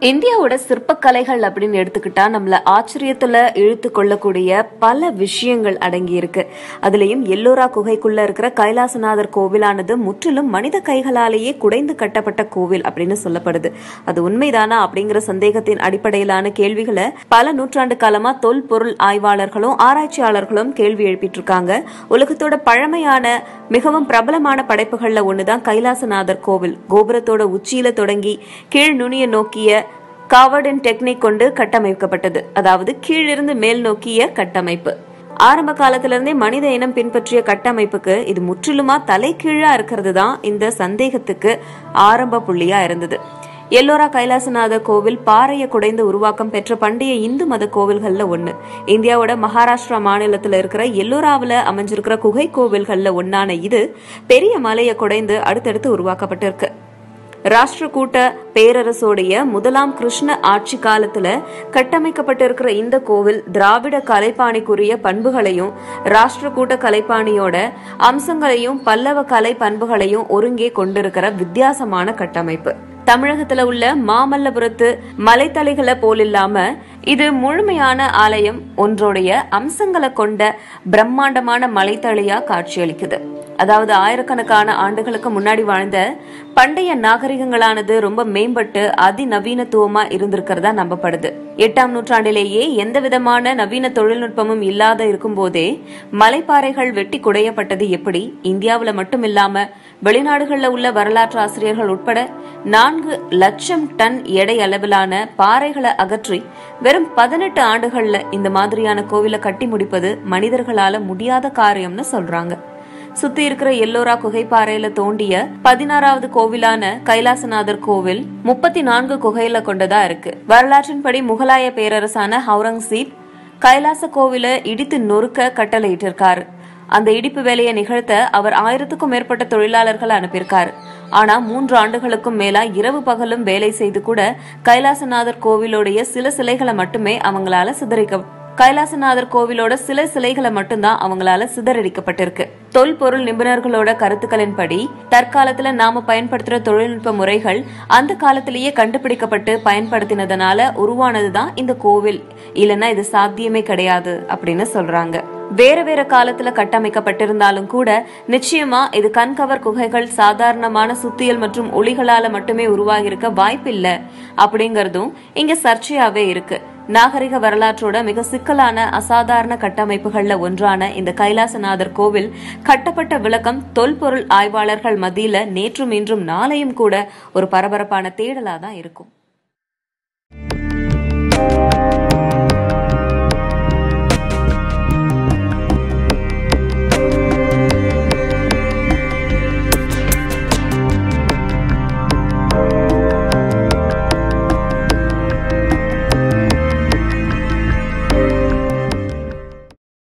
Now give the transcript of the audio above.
இந்தியாவோட சிற்பக்கலைகள் அப்படின்னு எடுத்துக்கிட்டா நம்மள ஆச்சரியத்துல இழுத்து கொள்ளக்கூடிய பல விஷயங்கள் அடங்கி இருக்கு அதுலயும் எல்லோரா குகைக்குள்ள இருக்கிற கைலாசநாதர் கோவிலானது முற்றிலும் மனித கைகளாலேயே குடைந்து கட்டப்பட்ட கோவில் அப்படின்னு சொல்லப்படுது அது உண்மைதானா அப்படிங்கிற சந்தேகத்தின் அடிப்படையிலான கேள்விகளை பல நூற்றாண்டு காலமா தொல்பொருள் ஆய்வாளர்களும் ஆராய்ச்சியாளர்களும் கேள்வி எழுப்பிட்டு இருக்காங்க உலகத்தோட பழமையான மிகவும் பிரபலமான படைப்புகள்ல ஒண்ணுதான் கைலாசநாதர் கோவில் கோபுரத்தோட உச்சியில தொடங்கி கீழ் நுனிய நோக்கிய காவர்டன் டெக்னிக் கொண்டு கட்டமைக்கப்பட்டது அதாவது கீழிருந்து மேல் நோக்கிய கட்டமைப்பு ஆரம்ப காலத்துல இருந்தே மனித இனம் பின்பற்றிய கட்டமைப்புக்கு இது முற்றிலுமா தலைகீழா இருக்கிறது தான் இந்த சந்தேகத்துக்கு ஆரம்ப புள்ளியா இருந்தது எல்லோரா கைலாசநாதர் கோவில் பாறையை குடைந்து உருவாக்கம் பெற்ற பண்டைய இந்து மத கோவில்கள்ல ஒண்ணு இந்தியாவோட மகாராஷ்டிரா மாநிலத்துல இருக்கிற எல்லோராவுல அமைஞ்சிருக்கிற குகை கோவில்கள்ல ஒன்னான இது பெரிய மலையை குடைந்து அடுத்தடுத்து உருவாக்கப்பட்டிருக்கு ராஷ்டிரகூட்ட பேரரசோடைய முதலாம் கிருஷ்ண ஆட்சி காலத்துல கட்டமைக்கப்பட்டிருக்கிற இந்த கோவில் திராவிட கலைப்பாணிக்குரிய பண்புகளையும் ராஷ்டிரகூட்ட கலைப்பாணியோட அம்சங்களையும் பல்லவ கலை பண்புகளையும் ஒருங்கே கொண்டிருக்கிற வித்தியாசமான கட்டமைப்பு தமிழகத்துல உள்ள மாமல்லபுரத்து மலைத்தலைகளை போலில்லாம இது முழுமையான ஆலயம் ஒன்றோடைய அம்சங்களை கொண்ட பிரம்மாண்டமான மலைத்தளியா காட்சியளிக்குது அதாவது ஆயிரக்கணக்கான ஆண்டுகளுக்கு முன்னாடி வாழ்ந்த பண்டைய நாகரிகங்களானது ரொம்ப மேம்பட்டு அதிநவீனத்துவமா இருந்திருக்கிறதா நம்பப்படுது எட்டாம் நூற்றாண்டிலேயே எந்த விதமான நவீன தொழில்நுட்பமும் இல்லாத இருக்கும்போதே மலைப்பாறைகள் வெட்டி குடையப்பட்டது எப்படி இந்தியாவுல மட்டும் இல்லாம வெளிநாடுகள்ல உள்ள வரலாற்று ஆசிரியர்கள் உட்பட நான்கு லட்சம் டன் எடை அளவிலான பாறைகளை அகற்றி வெறும் பதினெட்டு ஆண்டுகள்ல இந்த மாதிரியான கோவிலை கட்டி முடிப்பது மனிதர்களால முடியாத காரியம்னு சொல்றாங்க சுத்தி இருக்கிற எல்லோரா குகைப்பாறையில தோண்டிய பதினாறாவது கோவிலான கைலாசநாதர் கோவில் முப்பத்தி நான்கு குகையில கொண்டதா இருக்கு வரலாற்றின்படி முகலாய பேரரசான ஹவுரங்கசீப் கைலாச கோவில இடித்து நொறுக்க கட்டளையிட்டிருக்காரு அந்த இடிப்பு வேலையை நிகழ்த்த அவர் ஆயிரத்துக்கும் மேற்பட்ட தொழிலாளர்கள் அனுப்பியிருக்காரு ஆனா மூன்று ஆண்டுகளுக்கும் மேலா இரவு பகலும் வேலை செய்து கூட கைலாசநாதர் கோவிலுடைய சில சிலைகளை மட்டுமே அவங்களால சிதறிக்க கைலாசநாதர் கோவிலோட சில சிலைகளை மட்டும்தான் அவங்களால சிதறடிக்கப்பட்டிருக்கு தொல்பொருள் நிபுணர்களோட கருத்துக்களின்படி தற்காலத்துல நாம பயன்படுத்துற தொழில்நுட்ப முறைகள் அந்த காலத்திலேயே கண்டுபிடிக்கப்பட்டு பயன்படுத்தினதுனால உருவானதுதான் இந்த கோவில் இல்லைன்னா இது சாத்தியமே கிடையாது அப்படின்னு சொல்றாங்க வேற வேற காலத்துல கட்டமைக்கப்பட்டிருந்தாலும் கூட நிச்சயமா இது கண்கவர் குகைகள் சாதாரணமான சுத்தியல் மற்றும் ஒளிகளால மட்டுமே உருவாகியிருக்க வாய்ப்பில்லை அப்படிங்கறதும் இங்க சர்ச்சையாவே இருக்கு நாகரிக வரலாற்றோட மிக சிக்கலான அசாதாரண கட்டமைப்புகள்ல ஒன்றான இந்த கைலாசநாதர் கோவில் கட்டப்பட்ட விளக்கம் தொல்பொருள் ஆய்வாளர்கள் மத்தியில நேற்றும் இன்றும் நாளையும் கூட ஒரு பரபரப்பான தேடலா தான் இருக்கும்